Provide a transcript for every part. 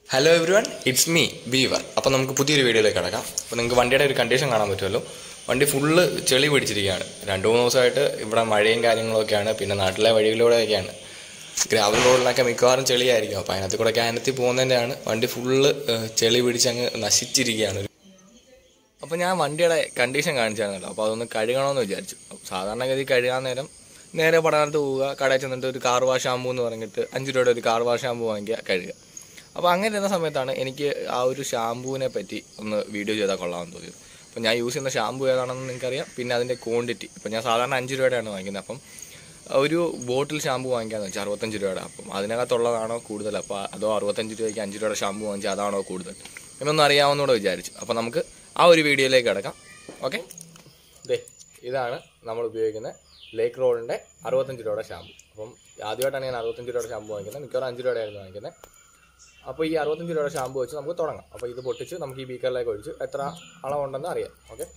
hello everyone it's me Beaver അപ്പോൾ നമുക്ക് പുതിയൊരു വീഡിയോയിലേക്ക് കിടക്കാം അപ്പോൾ നിങ്ങൾക്ക് വണ്ടിയുടെ ഒരു കണ്ടീഷൻ കാണാൻ പറ്റുമല്ലോ വണ്ടി ഫുള്ള് ചെളി പിടിച്ചിരിക്കുകയാണ് രണ്ട് മൂന്ന് ദിവസമായിട്ട് ഇവിടെ മഴയും കാര്യങ്ങളൊക്കെയാണ് പിന്നെ നാട്ടിലെ വഴികളിലൂടെയൊക്കെയാണ് ഗ്രാവൽ റോഡിലൊക്കെ മിക്കവാറും ചെളിയായിരിക്കും അപ്പോൾ അതിനകത്ത് കൂടെ ക്യാനത്തിൽ പോകുന്നതിൻ്റെയാണ് വണ്ടി ഫുള്ള് ചെളി പിടിച്ചങ്ങ് നശിച്ചിരിക്കുകയാണ് അപ്പോൾ ഞാൻ വണ്ടിയുടെ കണ്ടീഷൻ കാണിച്ചായിരുന്നല്ലോ അപ്പോൾ അതൊന്ന് കഴുകണമെന്ന് വിചാരിച്ചു അപ്പോൾ സാധാരണഗതി കഴുകാൻ നേരം നേരെ പടനത്ത് പോവുക കടയിൽ ചെന്നിട്ട് ഒരു കാർ വാഷ് ഷാമ്പൂ എന്ന് പറഞ്ഞിട്ട് അഞ്ച് രൂപയുടെ ഒരു കാർ വാഷ് ഷാമ്പൂ വാങ്ങിക്കുക കഴുകുക അപ്പോൾ അങ്ങനെ ഇരുന്ന സമയത്താണ് എനിക്ക് ആ ഒരു ഷാമ്പൂവിനെ പറ്റി ഒന്ന് വീഡിയോ ചെയ്താൽ കൊള്ളാമെന്ന് തോന്നിയത് അപ്പോൾ ഞാൻ യൂസ് ചെയ്യുന്ന ഷാമ്പൂ ഏതാണെന്ന് നിങ്ങൾക്കറിയാം പിന്നെ അതിൻ്റെ ക്വാണ്ടിറ്റി ഇപ്പോൾ ഞാൻ സാധാരണ അഞ്ച് രൂപയുടെയാണ് വാങ്ങിക്കുന്നത് അപ്പം ഒരു ബോട്ടിൽ ഷാമ്പൂ വാങ്ങിക്കാന്ന് വെച്ചാൽ അറുപത്തഞ്ച് രൂപയുടെ അപ്പം അതിനകത്തുള്ളതാണോ കൂടുതൽ അപ്പോൾ അതോ അറുപത്തഞ്ച് രൂപയ്ക്ക് അഞ്ച് രൂപയുടെ ഷാമ്പൂ വാങ്ങിച്ചാൽ അതാണോ കൂടുതൽ എന്നൊന്നും അറിയാവുന്നൂടെ വിചാരിച്ചു അപ്പോൾ നമുക്ക് ആ ഒരു വീഡിയോയിലേക്ക് കിടക്കാം ഓക്കെ ദേ ഇതാണ് നമ്മൾ ഉപയോഗിക്കുന്ന ലേക്ക് റോഡിൻ്റെ അറുപത്തഞ്ച് രൂപയുടെ ഷാമ്പു അപ്പം ആദ്യമായിട്ടാണ് ഞാൻ അറുപത്തഞ്ച് രൂപയുടെ ഷാമ്പു വാങ്ങിക്കുന്നത് മിക്കവാറും അഞ്ച് രൂപയുടെ ആയിരുന്നു വാങ്ങിക്കുന്നത് അപ്പോൾ ഈ അറുപത്തഞ്ച് രൂപയുടെ ഷാമ്പു വെച്ച് നമുക്ക് തുടങ്ങാം അപ്പോൾ ഇത് പൊട്ടിച്ച് നമുക്ക് ഈ ബീക്കറിലേക്ക് ഒഴിച്ച് എത്ര അളവുണ്ടെന്ന് അറിയാം ഓക്കെ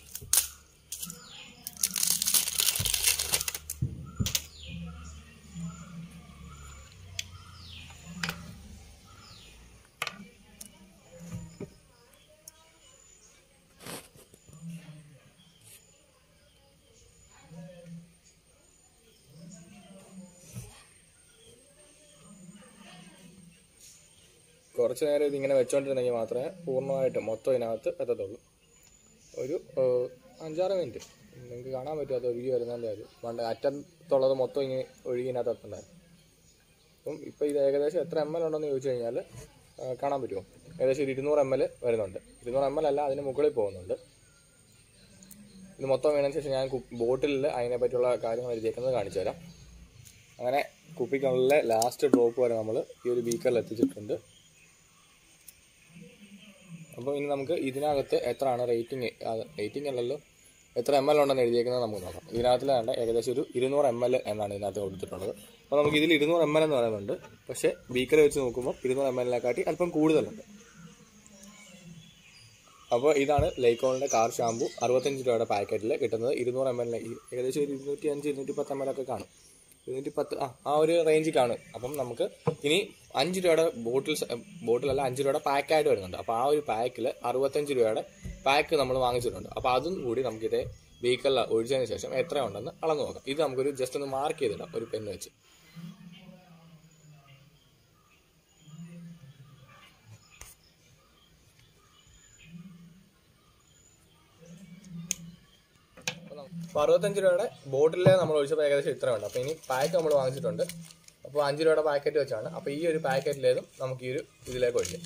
കുറച്ച് നേരം ഇതിങ്ങനെ വെച്ചോണ്ടിരുന്നെങ്കിൽ മാത്രമേ പൂർണ്ണമായിട്ട് മൊത്തം ഇതിനകത്ത് എത്തത്തുള്ളൂ ഒരു ഏഹ്, അഞ്ചാറ് മിനിറ്റ് നിങ്ങൾക്ക് കാണാൻ പറ്റും അത് ഒഴുകി വരുന്നതിൻ്റെ അത് പണ്ട് അറ്റത്തുള്ളത് മൊത്തം ഇങ്ങനെ ഒഴുകിനകത്ത് എത്തണ്ടായിരുന്നു അപ്പം ഇപ്പം ഇത് ഏകദേശം എത്ര എം എൽ ഉണ്ടെന്ന് ചോദിച്ചു കഴിഞ്ഞാൽ കാണാൻ പറ്റുമോ ഏകദേശം ഒരു ഇരുന്നൂറ് എം എൽ വരുന്നുണ്ട് ഇരുന്നൂറ് എം എൽ അല്ല അതിന് മുകളിൽ പോകുന്നുണ്ട് ഇത് മൊത്തം വീണതിന് ശേഷം ഞാൻ ബോട്ടിലിൽ അതിനെ പറ്റിയുള്ള കാര്യങ്ങൾ എഴുതിയേക്കുന്നത് കാണിച്ചു തരാം അങ്ങനെ കുപ്പിക്കുള്ളിലെ ലാസ്റ്റ് ഡ്രോപ്പ് വരെ നമ്മൾ ഈ ഒരു ബീക്കറിൽ എത്തിച്ചിട്ടുണ്ട് അപ്പോൾ ഇനി നമുക്ക് ഇതിനകത്ത് എത്രയാണ് റേറ്റിംഗ് റേറ്റിംഗ് അല്ലല്ലോ എത്ര എം എൽ ഉണ്ടെന്ന് എഴുതിയേക്കുന്നത് നമുക്ക് നോക്കാം ഇതിനകത്തിൽ വേണ്ട ഏകദേശം ഒരു ഇരുന്നൂറ് എം എൽ എന്നാണ് ഇതിനകത്ത് കൊടുത്തിട്ടുള്ളത് അപ്പോൾ നമുക്ക് ഇതിൽ ഇരുന്നൂറ് എം എൽ എന്ന് പറയുന്നുണ്ട് പക്ഷേ ബീക്കർ വെച്ച് നോക്കുമ്പോൾ ഇരുന്നൂറ് എം എല്ലിനെക്കാട്ടി അല്പം കൂടുതലുണ്ട് അപ്പോൾ ഇതാണ് ലൈക്കോണിൻ്റെ കാർ ഷാമ്പു അറുപത്തഞ്ച് രൂപയുടെ പാക്കറ്റിൽ കിട്ടുന്നത് ഇരുന്നൂറ് എം എൽ ഏകദേശം ഒരു ഇരുന്നൂറ്റി അഞ്ച് ഇരുന്നൂറ്റി പത്ത് എം എൽ ഒക്കെ കാണും ഇരുന്നൂറ്റി പത്ത് ആ ആ ഒരു റേഞ്ചിൽ കാണും അപ്പം നമുക്ക് ഇനി അഞ്ച് രൂപയുടെ ബോട്ടിൽ ബോട്ടിലല്ല അഞ്ച് രൂപയുടെ പാക്കായിട്ട് വരുന്നുണ്ട് അപ്പോൾ ആ ഒരു പാക്കിൽ അറുപത്തഞ്ച് രൂപയുടെ പാക്ക് നമ്മൾ വാങ്ങിച്ചിട്ടുണ്ട് അപ്പോൾ അതും കൂടി നമുക്കിതേ വെഹിക്കലിൽ ഒഴിച്ചതിന് ശേഷം എത്ര ഉണ്ടെന്ന് അളന്ന് നോക്കാം ഇത് നമുക്കൊരു ജസ്റ്റ് ഒന്ന് മാർക്ക് ചെയ്തിടാം ഒരു പെണ്ണ് വെച്ച് അപ്പോൾ അറുപത്തഞ്ച് രൂപയുടെ ബോട്ടിലെ നമ്മൾ ഒഴിച്ചപ്പോൾ ഏകദേശം ഇത്ര ഉണ്ട് അപ്പോൾ ഇനി പാക്ക് നമ്മൾ വാങ്ങിച്ചിട്ടുണ്ട് അപ്പോൾ അഞ്ച് രൂപയുടെ പാക്കറ്റ് വെച്ചാണ് അപ്പോൾ ഈ ഒരു പാക്കറ്റിലേതും നമുക്ക് ഈ ഒരു ഇതിലേക്ക് ഒഴിക്കാം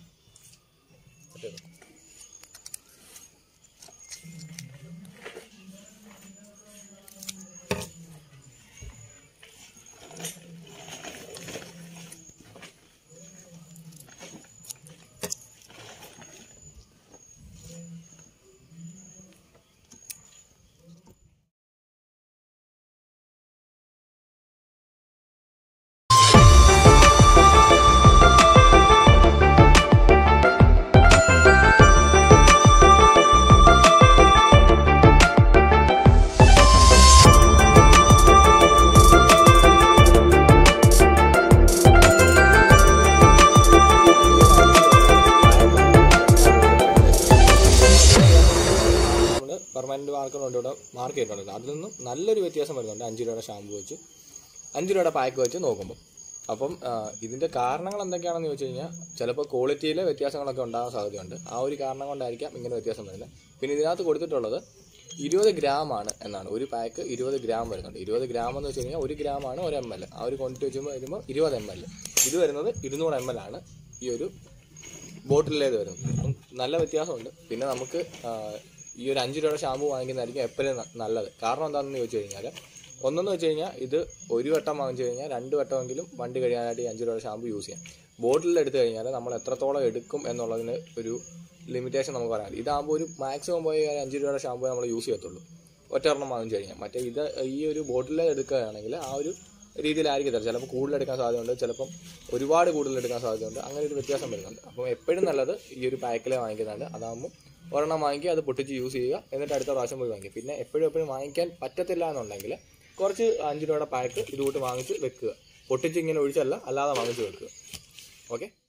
നമ്മൾ പെർമനന്റ് മാർക്കർ കൊണ്ട് ഇവിടെ മാർക്ക് ചെയ്തിട്ടുണ്ട് അതിൽ നിന്നും നല്ലൊരു വ്യത്യാസം വരുന്നുണ്ട് അഞ്ച് രൂപയുടെ ഷാമ്പു വെച്ച് അഞ്ച് രൂപയുടെ പാക്ക് വെച്ച് നോക്കുമ്പോൾ അപ്പം ആ, ഇതിന്റെ കാരണങ്ങൾ എന്തൊക്കെയാണെന്ന് ചോദിച്ചു കഴിഞ്ഞാൽ ചിലപ്പോൾ ക്വാളിറ്റിയിലെ വ്യത്യാസങ്ങളൊക്കെ ഉണ്ടാകാൻ സാധ്യതയുണ്ട് ആ ഒരു കാരണം കൊണ്ടായിരിക്കാം ഇങ്ങനെ വ്യത്യാസം വരുന്നത് പിന്നെ ഇതിനകത്ത് കൊടുത്തിട്ടുള്ളത് ഇരുപത് ഗ്രാം ആണ് എന്നാണ് ഒരു പാക്ക് ഇരുപത് ഗ്രാം വരുന്നുണ്ട് ഇരുപത് ഗ്രാം എന്ന് വെച്ച് കഴിഞ്ഞാൽ ഒരു ഗ്രാം ആണ് ഒരു എം എൽ ആ ഒരു ക്വാണ്ടിറ്റി വെച്ച് വരുമ്പോൾ ഇരുപത് എം എൽ ഇത് വരുന്നത് ഇരുന്നൂറ് എം എൽ ആണ് ഈ ഒരു ബോട്ടിലേത് വരും അപ്പം നല്ല വ്യത്യാസമുണ്ട് പിന്നെ നമുക്ക് ആ, ഈ ഒരു അഞ്ച് രൂപയുടെ ഷാമ്പു വാങ്ങിക്കുന്നതായിരിക്കും എപ്പോഴും ന- നല്ലത് കാരണം എന്താണെന്ന് ചോദിച്ചു കഴിഞ്ഞാൽ ഒന്നെന്ന് വെച്ച് കഴിഞ്ഞാൽ ഇത് ഒരു വട്ടം വാങ്ങിച്ചു കഴിഞ്ഞാൽ രണ്ട് വട്ടമെങ്കിലും വണ്ടി കഴിയാനായിട്ട് ഈ അഞ്ച് രൂപയുടെ ഷാമ്പു യൂസ് ചെയ്യാം ബോട്ടിൽ എടുത്തു കഴിഞ്ഞാൽ നമ്മൾ എത്രത്തോളം എടുക്കും എന്നുള്ളതിന് ഒരു ലിമിറ്റേഷൻ നമുക്ക് പറയാം ഇതാകുമ്പോൾ ഒരു മാക്സിമം പോയി ഒരു അഞ്ച് രൂപയുടെ ഷാമ്പു നമ്മൾ യൂസ് ചെയ്യത്തുള്ളൂ ഒറ്റൊരെണ്ണം വാങ്ങിച്ചു കഴിഞ്ഞാൽ മറ്റേ ഇത് ഈ ഒരു ബോട്ടിൽ എടുക്കുകയാണെങ്കിൽ ആ ഒരു രീതിയിലായിരിക്കത്തില്ല ചിലപ്പോൾ കൂടുതൽ എടുക്കാൻ സാധ്യതയുണ്ട് ചിലപ്പം ഒരുപാട് കൂടുതൽ എടുക്കാൻ സാധ്യതയുണ്ട് അങ്ങനെ ഒരു വ്യത്യാസം വരുന്നുണ്ട് അപ്പോൾ എപ്പോഴും നല്ലത് ഈ ഒരു പാക്കിലെ വാങ്ങിക്കുന്നതാണ് അതാകുമ്പോൾ ഒരെണ്ണം വാങ്ങിക്കുക അത് പൊട്ടിച്ച് യൂസ് ചെയ്യുക എന്നിട്ട് അടുത്ത പ്രാവശ്യം പോയി വാങ്ങിക്കുക പിന്നെ എപ്പോഴും എപ്പോഴും വാങ്ങിക്കാൻ പറ്റത്തില്ല എന്നുണ്ടെങ്കിൽ കുറച്ച് അഞ്ച് രൂപയുടെ പാക്ക് ഇതുകൂട്ട് വാങ്ങിച്ച് വെക്കുക പൊട്ടിച്ച് ഇങ്ങനെ ഒഴിച്ചല്ല അല്ലാതെ വാങ്ങിച്ച് വെക്കുക ഓക്കെ